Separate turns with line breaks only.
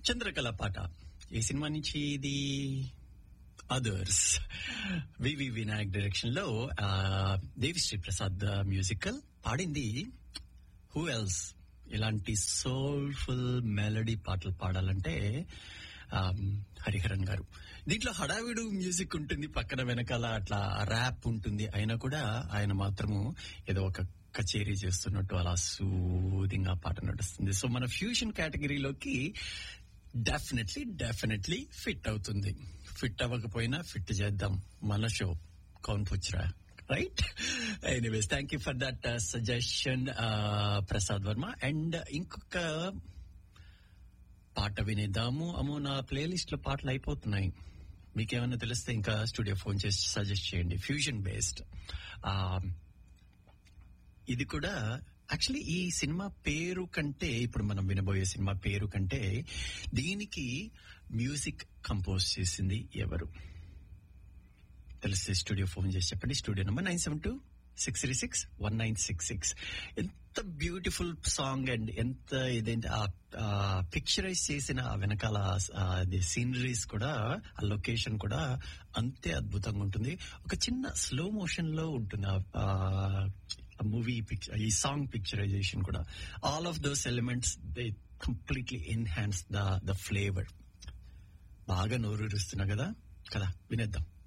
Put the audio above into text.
చంద్రకళ పాట ఈ సినిమా నుంచి ఇది అదర్స్ వివి వినాయక్ డైరెక్షన్ లో ఆ, దేవిశ్రీ ప్రసాద్ మ్యూజికల్ పాడింది హూ ఎల్స్ ఇలాంటి సోల్ఫుల్ మెలడీ పాటలు పాడాలంటే ఆ, హరిహరన్ గారు దీంట్లో హడావిడు మ్యూజిక్ ఉంటుంది పక్కన వెనకాల అట్లా ర్యాప్ ఉంటుంది అయినా కూడా ఆయన మాత్రము ఏదో ఒక కచేరీ చేస్తున్నట్టు అలా సూదింగ్ పాట నడుస్తుంది సో మన ఫ్యూషన్ కేటగిరీలోకి డెఫినెట్లీ డెఫినెట్లీ ఫిట్ అవుతుంది ఫిట్ అవ్వకపోయినా ఫిట్ చేద్దాం మన షో కౌన్ పుచ్రా right anyways thank you for that suggestion Prasad Varma and ఇంకొక పాట వినేద్దాము అమ్మో నా ప్లేలిస్ట్ లో పాటలు అయిపోతున్నాయి మీకేమైనా తెలిస్తే ఇంకా స్టూడియో ఫోన్ చేసి సజెస్ట్ చేయండి ఫ్యూజన్ బేస్డ్ ఇది కూడా యాక్చువల్లీ ఈ సినిమా పేరు కంటే ఇప్పుడు మనం వినబోయే సినిమా పేరు కంటే దీనికి మ్యూజిక్ కంపోజ్ చేసింది ఎవరు తెలిస్తే స్టూడియో ఫోన్ చేసి చెప్పండి studio number nine seven two six three six one nine six six ఎంత బ్యూటిఫుల్ సాంగ్ అండ్ ఎంత ఇదేంటి ఆ పిక్చరైజ్ చేసిన ఆ వెనకాల సీనరీస్ కూడా ఆ లొకేషన్ కూడా అంతే అద్భుతంగా ఉంటుంది ఒక చిన్న స్లో మోషన్ లో ఉంటుంది ఆ మూవీ పిక్చర్ ఈ సాంగ్ పిక్చరైజేషన్ కూడా all of those elements they completely enhance the the flavour బాగా నోరూరుస్తున్నా కదా కదా వినేద్దాం